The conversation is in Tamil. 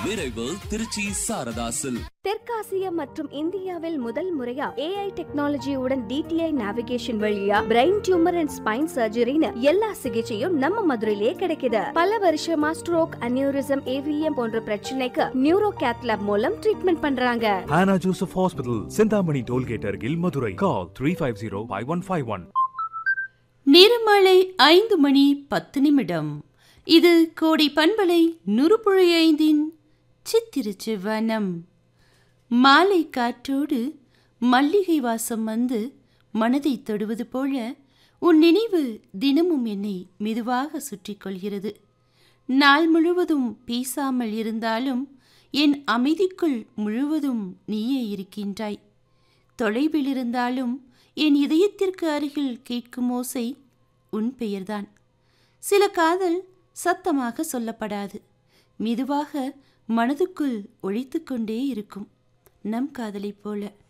விரைவு திருச்சி சாரதாசில் தெற்காசியா மற்றும் இந்தியாவில் முதல் முறையா ஏஐ டெக்னாலஜியுடன் டிடிஐ நேவிகேஷன் வழியா பிரெயின் டியூமர் அண்ட் ஸ்பைன் சர்ஜரின்னு எல்லா சிகிச்சையும் நம்ம மதுரையிலேயே கிடைக்குது பல வருஷமா ஸ்ட்ரோக் அனியூரிசம் ஏவிஎம் போன்ற பிரச்சனைக்கு நியூரோ கேத்லாப் மூலம் ட்ரீட்மெண்ட் பண்றாங்க Hannah Joseph Hospital, Sindhamani Tollgate Argil, Madurai. Call 350-5151. நிறமாலை ஐந்து மணி பத்து நிமிடம் இது கோடை பண்பலை நுறுப்புழை ஐந்தின் சித்திருச்சு வனம் மாலை காற்றோடு மல்லிகை வாசம் வந்து மனதை தொடுவது போல உன் நினைவு தினமும் என்னை மெதுவாக சுற்றி கொள்கிறது நாள் முழுவதும் பேசாமல் இருந்தாலும் என் அமைதிக்குள் முழுவதும் நீயே இருக்கின்றாய் தொலைவில் இருந்தாலும் என் இதயத்திற்கு அருகில் கேட்கும் ஓசை உன் பெயர்தான் சில காதல் சத்தமாக சொல்லப்படாது மெதுவாக மனதுக்குள் ஒழித்துக்கொண்டே இருக்கும் நம் காதலைப் போல